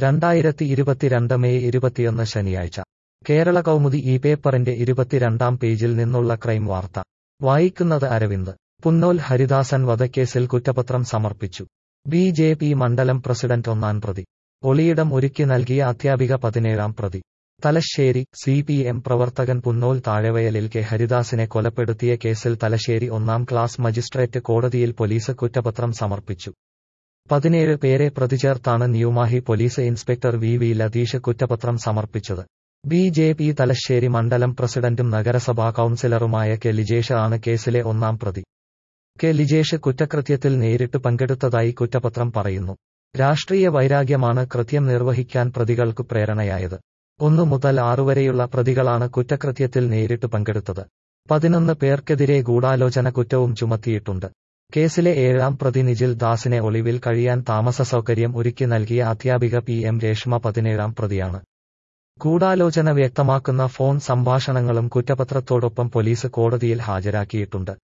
രണ്ടായിരത്തി ഇരുപത്തിരണ്ട് മെയ് ഇരുപത്തിയൊന്ന് ശനിയാഴ്ച കേരള കൗമുദി ഈ പേപ്പറിന്റെ ഇരുപത്തിരണ്ടാം പേജിൽ നിന്നുള്ള ക്രൈം വാർത്ത വായിക്കുന്നത് അരവിന്ദ് പുന്നോൽ ഹരിദാസൻ വധക്കേസിൽ കുറ്റപത്രം സമർപ്പിച്ചു ബി ജെ പി മണ്ഡലം പ്രസിഡന്റ് ഒന്നാം പ്രതി ഒളിയിടം ഒരുക്കി നൽകിയ അധ്യാപിക പതിനേഴാം പ്രതി തലശ്ശേരി സി പി എം പ്രവർത്തകൻ പുന്നോൽ താഴെവയലിൽ കെ ഹരിദാസിനെ കൊലപ്പെടുത്തിയ കേസിൽ തലശ്ശേരി ഒന്നാം ക്ലാസ് മജിസ്ട്രേറ്റ് കോടതിയിൽ പോലീസ് കുറ്റപത്രം സമർപ്പിച്ചു പതിനേഴ് പേരെ പ്രതിചേർത്താണ് Newmahe police inspector V V Latheesh കുറ്റപത്രം സമർപ്പിച്ചത് ബി ജെ പി തലശ്ശേരി മണ്ഡലം പ്രസിഡന്റും നഗരസഭാ കൌൺസിലറുമായ കെ ലിജേഷ് ആണ് കേസിലെ ഒന്നാം പ്രതി കെ ലിജേഷ് കുറ്റകൃത്യത്തിൽ നേരിട്ട് പങ്കെടുത്തതായി കുറ്റപത്രം പറയുന്നു രാഷ്ട്രീയ വൈരാഗ്യമാണ് കൃത്യം നിർവഹിക്കാൻ പ്രതികൾക്ക് പ്രേരണയായത് ഒന്നു മുതൽ ആറുവരെയുള്ള പ്രതികളാണ് കുറ്റകൃത്യത്തിൽ നേരിട്ട് പങ്കെടുത്തത് പതിനൊന്ന് പേർക്കെതിരെ ഗൂഢാലോചന കുറ്റവും ചുമത്തിയിട്ടുണ്ട് കേസിലെ ഏഴാം പ്രതി നിജിൽ ദാസിനെ ഒളിവിൽ കഴിയാൻ താമസ സൗകര്യം ഒരുക്കി നൽകിയ അധ്യാപിക പി എം രേഷ്മ പതിനേഴാം പ്രതിയാണ് ഗൂഢാലോചന വ്യക്തമാക്കുന്ന ഫോൺ സംഭാഷണങ്ങളും കുറ്റപത്രത്തോടൊപ്പം പോലീസ് കോടതിയിൽ ഹാജരാക്കിയിട്ടുണ്ട്